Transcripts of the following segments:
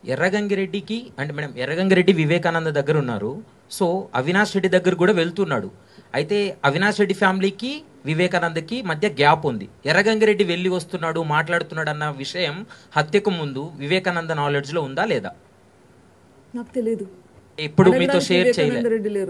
ఎర్రగంగిరెడ్డికి అంటే మేడం ఎర్రగంగిరెడ్డి వివేకానంద దగ్గర ఉన్నారు సో అవినాష్ రెడ్డి దగ్గర కూడా వెళ్తున్నాడు అయితే అవినాష్ రెడ్డి ఫ్యామిలీకి వివేకానందకి మధ్య గ్యాప్ ఉంది ఎర్రగంగిరెడ్డి వెళ్ళి వస్తున్నాడు మాట్లాడుతున్నాడు అన్న విషయం హత్యకు ముందు వివేకానంద నాలెడ్జ్ లో ఉందా లేదా నాకు తెలియదు ఎప్పుడు మీతో అడగడానికి షేర్ వివేకానంద చేయలేదు రెడ్డి లేరు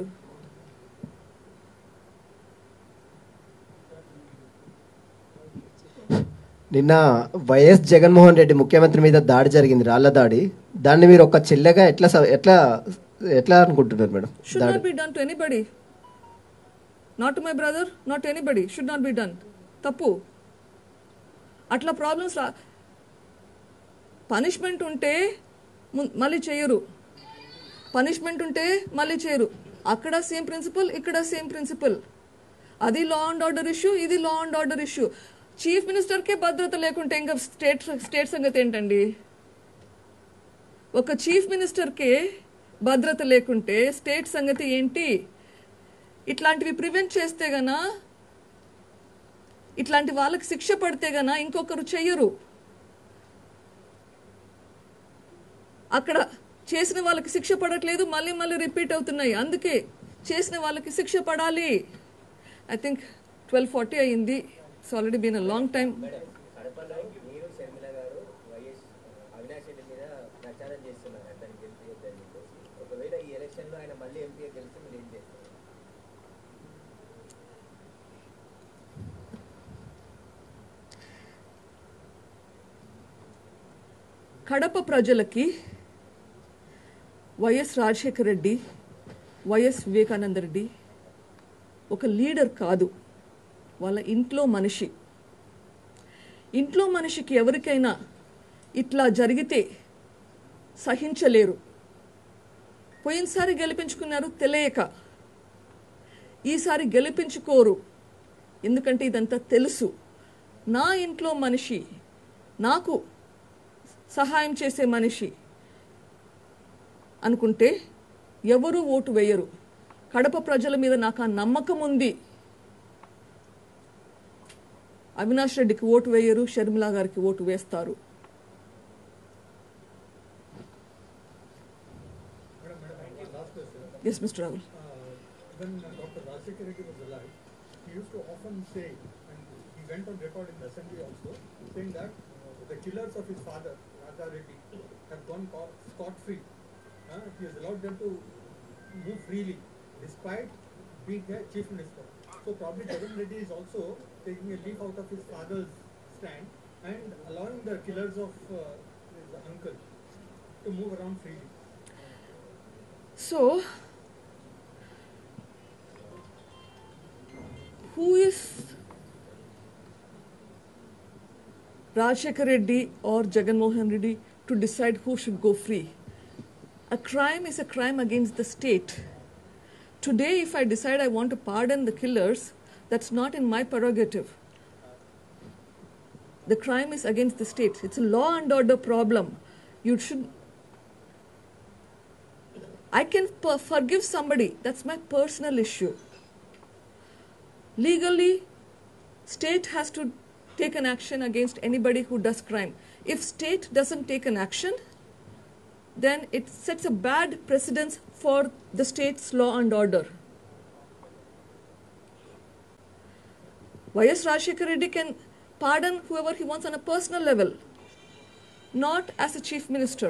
నిన్న వైఎస్ జగన్మోహన్ రెడ్డి ముఖ్యమంత్రి మీద దాడి జరిగింది రాళ్ల దాడి దాన్ని మీరు ఒక చెల్లెగా ఎట్లా స- ఎట్లా ఎట్లా అనుకుంటున్నారు madam should not be done to anybody not to my brother not to anybody should not be done తప్పు అట్లా ప్రాబ్లమ్స్ రా పనిష్మెంట్ ఉంటే ము- మళ్ళీ చేయరు పనిష్మెంట్ ఉంటే మళ్ళీ చేయరు అక్కడ సేమ్ ప్రిన్సిపల్ ఇక్కడ సేమ్ ప్రిన్సిపల్ అది లా అండ్ ఆర్డర్ ఇష్యూ ఇది law and order issue chief మినిస్టర్కే భద్రత లేకుంటే ఇంకా స్టేట్ స్టేట్ సంగతి ఏంటండి ఒక చీఫ్ మినిస్టర్కే భద్రత లేకుంటే స్టేట్ సంగతి ఏంటి ఇట్లాంటివి ప్రివెంట్ చేస్తే గన ఇట్లాంటి వాళ్ళకి శిక్ష పడితే గన ఇంకొకరు చెయ్యరు అక్కడ చేసిన వాళ్ళకి శిక్ష పడట్లేదు మళ్ళీ మళ్ళీ రిపీట్ అవుతున్నాయి అందుకే చేసిన వాళ్ళకి శిక్ష పడాలి ఐ థింక్ ట్వెల్వ్ ఫార్టీ అయ్యింది it's already been a long time కడపలో మీరు షర్మిల గారు వైఎస్ అవినాష్ రెడ్డి మీద ప్రచారం చేస్తున్నారు అతనికి గెలిపియొద్దని చెప్పేసి ఒకవేళ ఈ ఎలక్షన్ లో ఆయన మళ్ళీ ఎంపీ గెలిస్తే మీరు ఏం చేస్తారు కడప ప్రజలకి వైఎస్ రాజశేఖర రెడ్డి వైఎస్ వివేకానంద రెడ్డి ఒక లీడర్ కాదు వాళ్ళ ఇంట్లో మనిషి ఇంట్లో మనిషికి ఎవరికైనా ఇట్లా జరిగితే సహించలేరు పోయినసారి గెలిపించుకున్నారు తెలియక ఈసారి గెలిపించుకోరు ఎందుకంటే ఇదంతా తెలుసు నా ఇంట్లో మనిషి నాకు సహాయం చేసే మనిషి అనుకుంటే ఎవరు ఓటు వేయరు కడప ప్రజల మీద నాకు ఆ నమ్మకం ఉంది అవినాష్ రెడ్డికి ఓటు వేయరు షర్మిలా గారికి ఓటు వేస్తారు yes mister Rahul when uh, Dr. Rajశేఖర్ Reddy was alive, he used to often say, and he went on record in the assembly also, saying that the killers of his father, Raja Reddy, have gone co- scot-free. Uh, he has allowed them to move freely, despite being a chief minister. So probably Jagan Reddy is also taking a leaf out of his father's stand and allowing the killers of uh, his uncle to move around freely. So, who is Rajshekar Reddy or Jagan Mohan Reddy to decide who should go free? A crime is a crime against the state. Today, if I decide I want to pardon the killers, that's not in my prerogative. The crime is against the state. It's a law and order problem. You should I can per- forgive somebody. That's my personal issue. Legally, state has to take an action against anybody who does crime. If state doesn't take an action, then it sets a bad precedence for the state's law and order. Y.S. Rajshekar Reddy can pardon whoever he wants on a personal level, not as a chief minister.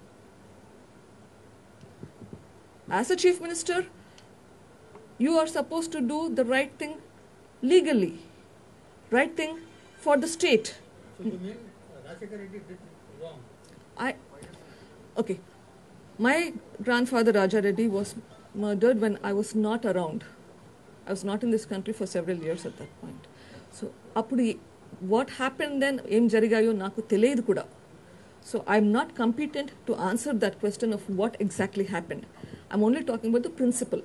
As a chief minister, you are supposed to do the right thing legally, right thing for the state. So you mean uh, Rajశేఖర్ Reddy did wrong? I okay. My grandfather Raja Reddy was murdered when I was not around. I was not in this country for several years at that point. So అప్పుడు what happen then ఏం జరిగాయో నాకు తెలియదు కూడా so I'm not competent to answer that question of what exactly happened I'm only talking about the principle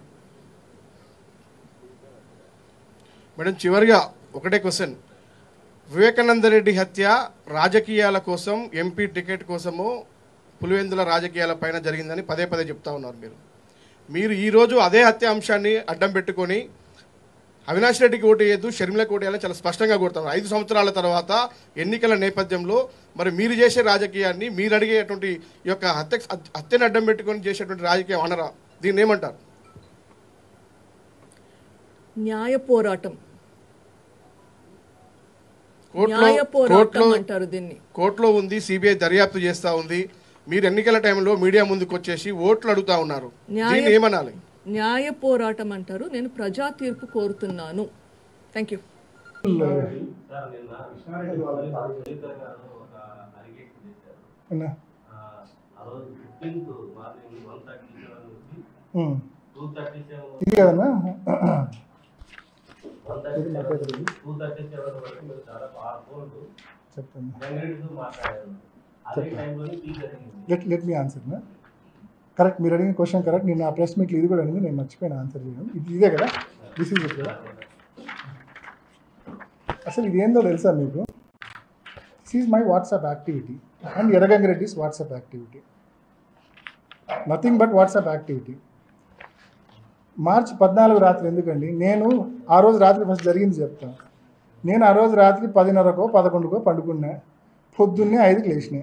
madam చివరిగా ఒకటే question Vivekananda Reddy హత్య రాజకీయాల కోసం ఎంపీ టికెట్ కోసము పులివెందుల రాజకీయాల పైన జరిగిందని పదే పదే చెప్తా ఉన్నారు మీరు మీరు ఈరోజు అదే హత్య అంశాన్ని అడ్డం పెట్టుకొని అవినాష్ రెడ్డికి ఓటు వేయద్దు షర్మిలకు ఓటు వేయాలని చాలా స్పష్టంగా కోరుతాను ఐదు సంవత్సరాల తర్వాత ఎన్నికల నేపథ్యంలో మరి మీరు చేసే రాజకీయాన్ని మీరు అడిగేటువంటి ఈ యొక్క హత్య హత్యను అడ్డం పెట్టుకొని చేసేటువంటి రాజకీయం అనరా దీన్ని ఏమంటారు న్యాయ పోరాటం కోర్టులో న్యాయ పోరాటం కోర్టులో అంటారు దీన్ని కోర్టులో ఉంది సిబిఐ దర్యాప్తు చేస్తా ఉంది మీరు ఎన్నికల టైంలో మీడియా ముందుకు వచ్చేసి ఓట్లు అడుగుతా ఉన్నారు న్యాయ- దీన్ని ఏమనాలి న్యాయ పోరాటం అంటారు నేను ప్రజా తీర్పు కోరుతున్నాను థ్యాంక్ యూ అన్న ఉమ్. ఇది కదన్నా చెప్తాను లెట్ లెట్ మీ ఆన్సర్ నా కరెక్ట్ మీరు అడిగిన క్వశ్చన్ కరెక్ట్ నేను ఆ ప్రెస్ మీట్లో ఇది కూడా అడిగింది నేను మర్చిపోయిన ఆన్సర్ చేయడం ఇది ఇదే కదా దిస్ ఈజ్ కదా అసలు ఇది ఏందో తెలుసా మీకు this is my WhatsApp activity and Erragangireddy's WhatsApp activity nothing but WhatsApp activity March పద్నాలుగు రాత్రి ఎందుకండి నేను ఆ రోజు రాత్రి ఫస్ట్ జరిగింది చెప్తాను నేను ఆ రోజు రాత్రి పదిన్నరకో పదకొండుకో పండుకున్నా పొద్దున్నే ఐదుకి లేచినా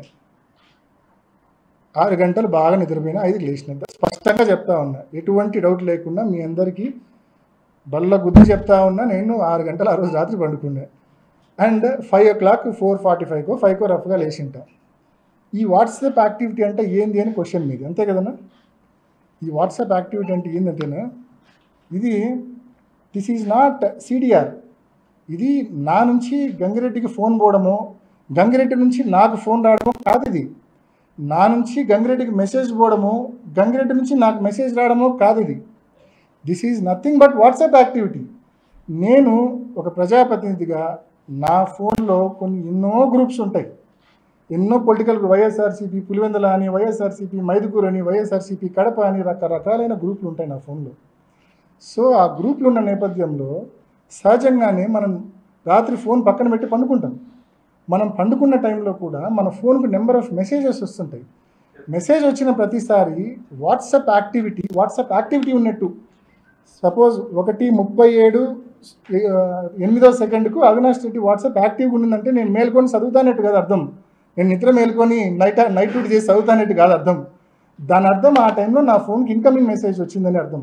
ఆరు గంటలు బాగా నిద్రపోయినా ఐదుకి లేచినంత స్పష్టంగా చెప్తా ఉన్నా ఎటువంటి డౌట్ లేకుండా మీ అందరికీ బల్ల గుద్ది చెప్తా ఉన్నా నేను ఆరు గంటలు ఆ రోజు రాత్రి పండుకున్నా and five o'clock four forty ఫైవ్కో ఫైవ్కో రఫ్గా లేచింటా ఈ వాట్సాప్ యాక్టివిటీ అంటే ఏంది అని క్వశ్చన్ మీది అంతే కదన్నా ఈ వాట్సాప్ యాక్టివిటీ అంటే ఏంటంటేనా ఇది దిస్ ఈజ్ నాట్ సిడిఆర్ ఇది నా నుంచి గంగిరెడ్డికి ఫోన్ పోవడము గంగిరెడ్డి నుంచి నాకు ఫోన్ రావడము కాదు ఇది నా నుంచి గంగిరెడ్డికి మెసేజ్ పోవడము గంగిరెడ్డి నుంచి నాకు మెసేజ్ రావడము కాదు ఇది this is nothing but WhatsApp activity నేను ఒక ప్రజాప్రతినిధిగా నా ఫోన్లో కొన్ని ఎన్నో గ్రూప్స్ ఉంటాయి ఎన్నో పొలిటికల్ వైఎస్ఆర్సీపీ పులివెందల అని వైఎస్ఆర్సీపీ మైదుకూరు అని వైఎస్ఆర్సీపీ కడప అని రకరకాలైన గ్రూపులు ఉంటాయి నా ఫోన్లో సో ఆ గ్రూపులు ఉన్న నేపథ్యంలో సహజంగానే మనం రాత్రి ఫోన్ పక్కన పెట్టి పండుకుంటాం మనం పండుకున్న టైంలో కూడా మన ఫోన్కు నెంబర్ ఆఫ్ మెసేజెస్ వస్తుంటాయి మెసేజ్ వచ్చిన ప్రతిసారి వాట్సాప్ యాక్టివిటీ వాట్సాప్ యాక్టివిటీ ఉన్నట్టు సపోజ్ ఒకటి ముప్పై ఏడు ఆ, ఎనిమిదో సెకండ్కు అవినాష్ రెడ్డి వాట్సాప్ యాక్టివ్గా ఉండిందంటే నేను మేల్కొని చదువుతానట్టు కాదు అర్థం నేను నిద్ర మేల్కొని నైట్ నైట్ డ్యూటీ చేసి చదువుతానట్టు కాదు అర్థం దాని అర్థం ఆ టైంలో నా ఫోన్కి ఇన్కమింగ్ మెసేజ్ వచ్చిందని అర్థం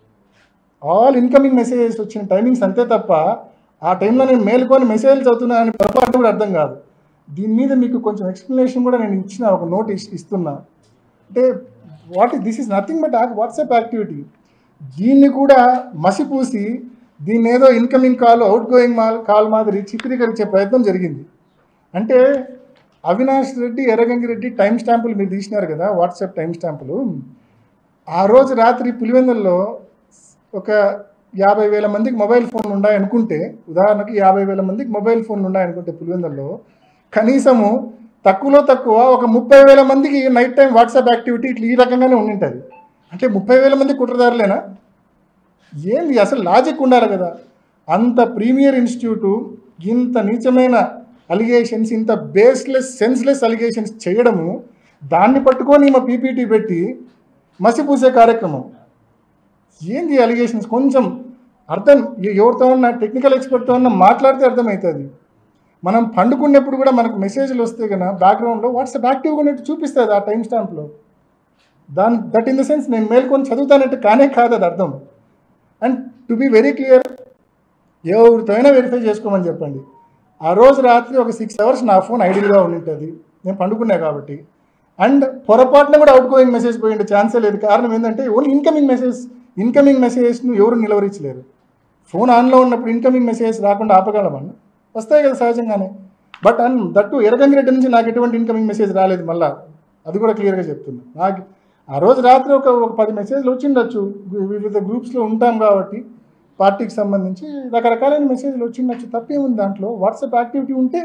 ఆల్ ఇన్కమింగ్ మెసేజెస్ వచ్చిన టైమింగ్స్ అంతే తప్ప ఆ టైంలో నేను మేల్కొని మెసేజ్లు చదువుతున్నానని పొరపాటు కూడా అర్థం కాదు దీని మీద మీకు కొంచెం ఎక్స్ప్లెనేషన్ కూడా నేను ఇచ్చిన ఒక నోట్ ఇస్తున్నా అంటే what this is nothing but WhatsApp activity దీన్ని కూడా మసిపూసి దీన్ని ఏదో ఇన్కమింగ్ కాల్ అవుట్ గోయింగ్ మాల్ కాల్ మాదిరి చిత్రీకరించే ప్రయత్నం జరిగింది అంటే అవినాష్ రెడ్డి ఎర్రగంగి రెడ్డి టైం స్టాంపులు మీరు తీసినారు కదా వాట్సాప్ టైం స్టాంపులు ఆ రోజు రాత్రి పులివెందుల్లో ఒక యాభై వేల మందికి మొబైల్ ఫోన్లు ఉన్నాయనుకుంటే ఉదాహరణకి యాభై వేల మందికి మొబైల్ ఫోన్లు ఉన్నాయనుకుంటే పులివెందుల్లో కనీసము తక్కువలో తక్కువ ఒక ముప్పై వేల మందికి నైట్ టైం వాట్సాప్ యాక్టివిటీ ఇట్లా ఈ రకంగానే ఉండింటుంది అంటే ముప్పై వేల మంది కుట్రదారులేనా ఏంది అసలు లాజిక్ ఉండాలి కదా అంత ప్రీమియర్ ఇన్స్టిట్యూటు ఇంత నీచమైన అలిగేషన్స్ ఇంత బేస్లెస్ సెన్స్లెస్ అలిగేషన్స్ చేయడము దాన్ని పట్టుకొని మా పీపీటీ పెట్టి మసిపూసే కార్యక్రమం ఏంది అలిగేషన్స్ కొంచెం అర్థం ఎ- ఎవరితో ఉన్నా టెక్నికల్ ఎక్స్పర్ట్తో ఉన్నా మాట్లాడితే అర్థమవుతుంది మనం పండుకున్నప్పుడు కూడా మనకు మెసేజ్లు వస్తే కనుక బ్యాక్గ్రౌండ్లో వాట్సాప్ యాక్టివ్గా ఉన్నట్టు చూపిస్తుంది ఆ టైం స్టాంప్లో దాని దట్ ఇన్ ద సెన్స్ నేను మేల్కొని చదువుతానంటే కానే కాదు అది అర్థం and to be very clear ఎవరితో అయినా వెరిఫై చేసుకోమని చెప్పండి ఆ రోజు రాత్రి ఒక సిక్స్ అవర్స్ నా ఫోన్ ఐడియల్గా ఉంటుంది నేను పండుకున్నా కాబట్టి అండ్ పొరపాటున కూడా అవుట్ గోయింగ్ మెసేజ్ పోయిండే ఛాన్సే లేదు కారణం ఏంటంటే ఓన్లీ ఇన్కమింగ్ మెసేజ్ ఇన్కమింగ్ మెసేజెస్ను ఎవరు నిలవరించలేరు ఫోన్ ఆన్లో ఉన్నప్పుడు ఇన్కమింగ్ మెసేజ్ రాకుండా ఆపగలమన్న వస్తాయి కదా సహజంగానే బట్ అండ్ దట్టు ఎరగంగిరెడ్డి నుంచి నాకు ఎటువంటి ఇన్కమింగ్ మెసేజ్ రాలేదు మళ్ళా అది కూడా క్లియర్గా చెప్తున్నా నాకు ఆ రోజు రాత్రి ఒక ఒక పది మెసేజ్లు వచ్చిండొచ్చు వి- వివిధ గ్రూప్స్లో ఉంటాం కాబట్టి పార్టీకి సంబంధించి రకరకాలైన మెసేజ్లు వచ్చిండొచ్చు తప్పేముంది దాంట్లో వాట్సాప్ యాక్టివిటీ ఉంటే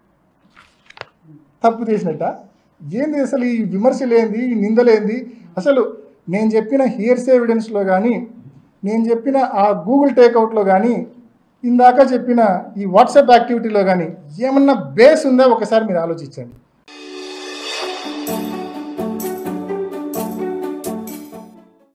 తప్పు చేసినట్ట ఏంది అసలు ఈ విమర్శలేంది ఈ నిందలేంది అసలు నేను చెప్పిన హియర్స్ ఎవిడెన్స్లో కానీ నేను చెప్పిన ఆ గూగుల్ టేక్అవుట్లో కానీ ఇందాక చెప్పిన ఈ వాట్సాప్ యాక్టివిటీలో కానీ ఏమన్నా బేస్ ఉందా ఒకసారి మీరు ఆలోచించండి